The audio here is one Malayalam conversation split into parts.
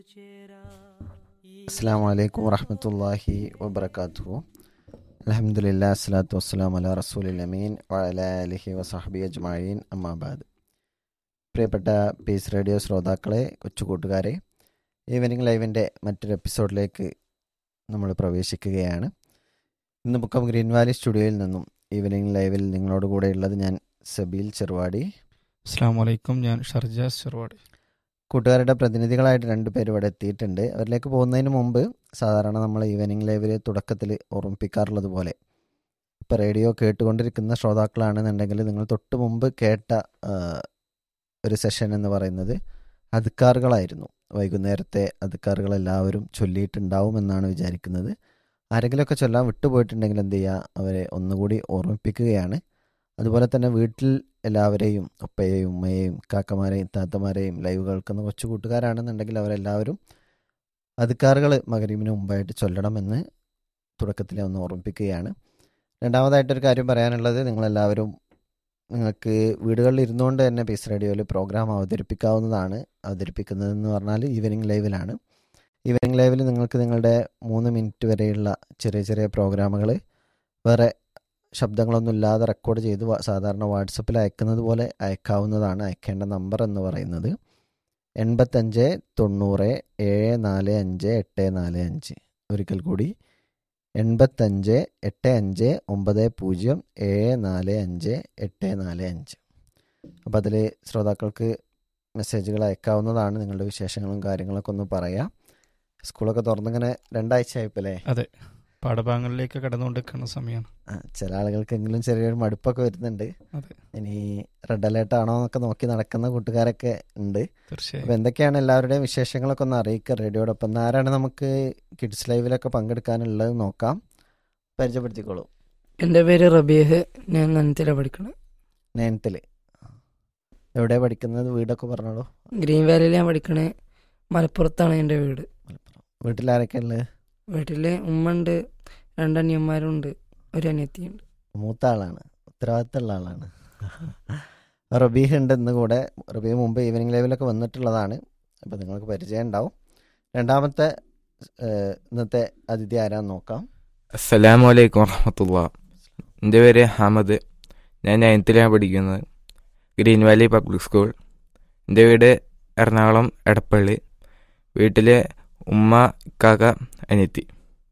അസ്സാം വലൈക്കും വറഹമത്തല്ലാഹി വബർക്കാത്തു അലഹമുല്ലാ അസ്സലാത്തു വസ്സലാം അല റസൂലിൽ അമീൻ വഅല അലിഹി വസഹബി അജ്മായീൻ അമ്മാബാദ് പ്രിയപ്പെട്ട പീസ് റേഡിയോ ശ്രോതാക്കളെ കൊച്ചുകൂട്ടുകാരെ ഈവനിങ് ലൈവിൻ്റെ മറ്റൊരു എപ്പിസോഡിലേക്ക് നമ്മൾ പ്രവേശിക്കുകയാണ് ഇന്ന് മുക്കം ഗ്രീൻ വാലി സ്റ്റുഡിയോയിൽ നിന്നും ഈവനിങ് ലൈവിൽ നിങ്ങളോട് കൂടെ ഉള്ളത് ഞാൻ സബീൽ ചെറുവാടി അസ്സാം വലൈക്കും ഞാൻ ഷർജാസ് ചെറുവാടി കൂട്ടുകാരുടെ പ്രതിനിധികളായിട്ട് രണ്ടുപേർ ഇവിടെ എത്തിയിട്ടുണ്ട് അവരിലേക്ക് പോകുന്നതിന് മുമ്പ് സാധാരണ നമ്മൾ ഈവനിങ് ലൈവിൽ തുടക്കത്തിൽ ഓർമ്മിപ്പിക്കാറുള്ളത് പോലെ ഇപ്പോൾ റേഡിയോ കേട്ടുകൊണ്ടിരിക്കുന്ന ശ്രോതാക്കളാണെന്നുണ്ടെങ്കിൽ നിങ്ങൾ തൊട്ട് മുമ്പ് കേട്ട ആ, ഒരു സെഷൻ എന്ന് പറയുന്നത് അധികാറുകളായിരുന്നു വൈകുന്നേരത്തെ അധികാറുകൾ എല്ലാവരും ചൊല്ലിയിട്ടുണ്ടാവുമെന്നാണ് വിചാരിക്കുന്നത് ആരെങ്കിലുമൊക്കെ ചൊല്ലാൻ വിട്ടുപോയിട്ടുണ്ടെങ്കിൽ എന്ത് ചെയ്യുക അവരെ ഒന്നുകൂടി ഓർമ്മിപ്പിക്കുകയാണ് അതുപോലെ തന്നെ വീട്ടിൽ എല്ലാവരെയും ഉപ്പയെയും ഉമ്മയെയും കാക്കമാരെയും താത്തമാരെയും ലൈവ് കേൾക്കുന്ന കൊച്ചു കൂട്ടുകാരാണെന്നുണ്ടെങ്കിൽ അവരെല്ലാവരും അധികാറുകൾ മകരീമിന് മുമ്പായിട്ട് ചൊല്ലണമെന്ന് തുടക്കത്തിൽ ഒന്ന് ഓർമ്മിപ്പിക്കുകയാണ് രണ്ടാമതായിട്ടൊരു കാര്യം പറയാനുള്ളത് നിങ്ങളെല്ലാവരും നിങ്ങൾക്ക് വീടുകളിൽ ഇരുന്നുകൊണ്ട് തന്നെ പീസ് റേഡിയോയിൽ പ്രോഗ്രാം അവതരിപ്പിക്കാവുന്നതാണ് അവതരിപ്പിക്കുന്നതെന്ന് പറഞ്ഞാൽ ഈവനിങ് ലൈവിലാണ് ഈവനിങ് ലൈവിൽ നിങ്ങൾക്ക് നിങ്ങളുടെ മൂന്ന് മിനിറ്റ് വരെയുള്ള ചെറിയ ചെറിയ പ്രോഗ്രാമുകൾ വേറെ ശബ്ദങ്ങളൊന്നും ഇല്ലാതെ റെക്കോർഡ് ചെയ്ത് വ- സാധാരണ വാട്സപ്പിൽ അയക്കുന്നത് പോലെ അയക്കാവുന്നതാണ് അയക്കേണ്ട നമ്പർ എന്ന് പറയുന്നത് എൺപത്തഞ്ച് തൊണ്ണൂറ് ഏഴ് നാല് അഞ്ച് എട്ട് നാല് അഞ്ച് ഒരിക്കൽ കൂടി എൺപത്തഞ്ച് എട്ട് അഞ്ച് ഒമ്പത് പൂജ്യം ഏഴ് നാല് അഞ്ച് എട്ട് നാല് അഞ്ച് അപ്പോൾ അതിൽ ശ്രോതാക്കൾക്ക് മെസ്സേജുകൾ അയക്കാവുന്നതാണ് നിങ്ങളുടെ വിശേഷങ്ങളും കാര്യങ്ങളൊക്കെ ഒന്ന് പറയാം സ്കൂളൊക്കെ തുറന്നിങ്ങനെ രണ്ടാഴ്ച ആയിപ്പല്ലേ അതെ പാഠഭാഗങ്ങളിലേക്ക് കടന്നുകൊണ്ടിരിക്കുന്ന സമയമാണ് ആ, ചില ആളുകൾക്കെങ്കിലും ചെറിയൊരു മടുപ്പൊക്കെ വരുന്നുണ്ട് അതെ ഇനി റെഡ് അലേർട്ട് ആണോ എന്നൊക്കെ നോക്കി നടക്കുന്ന കൂട്ടുകാരൊക്കെ ഉണ്ട് തീർച്ചയായും അപ്പോൾ എന്തൊക്കെയാണ് എല്ലാവരുടെയും വിശേഷങ്ങളൊക്കെ ഒന്ന് അറിയിക്കുക റേഡിയോടൊപ്പം ഇന്ന് ആരാണ് നമുക്ക് കിഡ്സ് ലൈവിലൊക്കെ പങ്കെടുക്കാനുള്ളത് നോക്കാം പരിചയപ്പെടുത്തിക്കോളൂ എൻ്റെ പേര് റബീഹ് ഞാൻ നനത്തിലാണ് പഠിക്കണത് നയൻത്തിൽ എവിടെ പഠിക്കുന്നത് വീടൊക്കെ പറഞ്ഞോളൂ ഗ്രീൻ വാലിയിൽ ഞാൻ പഠിക്കണേ മലപ്പുറത്താണ് എൻ്റെ വീട് മലപ്പുറം വീട്ടിലാരൊക്കെ ഉള്ളത് വീട്ടിൽ ഉമ്മ ഉണ്ട് രണ്ടനിയന്മാരുണ്ട് ഒരു അനിയത്തിയുണ്ട് മൂത്ത ആളാണ് ഉത്തരവാദിത്തമുള്ള ആളാണ് റബീഹ് ഉണ്ട് ഇന്ന് കൂടെ റബീഹ് മുമ്പ് ഈവനിങ് ലൈവിലൊക്കെ വന്നിട്ടുള്ളതാണ് അപ്പോൾ നിങ്ങൾക്ക് പരിചയം ഉണ്ടാവും രണ്ടാമത്തെ ഏഹ്, ഇന്നത്തെ അതിഥി ആരാന്ന് നോക്കാം അസ്സലാമു അലൈക്കും വറഹമത്തുള്ള എൻ്റെ പേര് ഹമദ് ഞാൻ നയൻത്തിലാണ് പഠിക്കുന്നത് ഗ്രീൻ വാലി പബ്ലിക് സ്കൂൾ എൻ്റെ വീട് എറണാകുളം എടപ്പള്ളി വീട്ടിലെ ഉമ്മ കാക്ക അനിയത്തി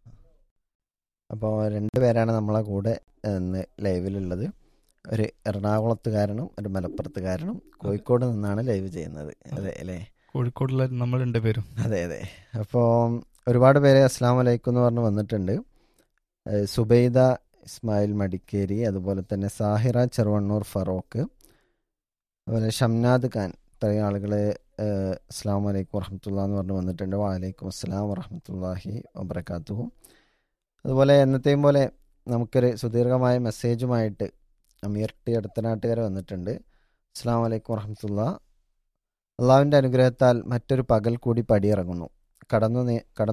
അപ്പോൾ രണ്ടുപേരാണ് നമ്മളെ കൂടെ ഇന്ന് ലൈവിലുള്ളത് ഒരു എറണാകുളത്തുകാരനും ഒരു മലപ്പുറത്തുകാരനും കോഴിക്കോട് നിന്നാണ് ലൈവ് ചെയ്യുന്നത് അതെ അല്ലേ കോഴിക്കോടുള്ള നമ്മൾ രണ്ടുപേരും അതെ അതെ അപ്പോൾ ഒരുപാട് പേര് അസ്സാം വലൈക്കും എന്ന് പറഞ്ഞ് വന്നിട്ടുണ്ട് ഏഹ് സുബൈദ ഇസ്മായിൽ മടിക്കേരി അതുപോലെ തന്നെ സാഹിറ ചെറുവണ്ണൂർ ഫറോക്ക് അതുപോലെ ഷംനാദ് ഖാൻ ഇത്രയും ആളുകൾ അസ്സാം വലൈക്കും വറഹമത്തുള്ള എന്ന് പറഞ്ഞ് വന്നിട്ടുണ്ട് വാലൈക്കും അസ്സലാം വറഹമത്തല്ലാഹി വബർക്കാത്തു അതുപോലെ എന്നത്തെയും പോലെ നമുക്കൊരു സുദീർഘമായ മെസ്സേജുമായിട്ട് അമീർ ടി അടുത്തനാട്ടുകാർ വന്നിട്ടുണ്ട് അസ്സാം വലൈക്കും വറഹമത്തുള്ള അള്ളാഹുവിൻ്റെ അനുഗ്രഹത്താൽ മറ്റൊരു പകൽ കൂടി പടിയിറങ്ങുന്നു കടന്നു നീ- കടന്നു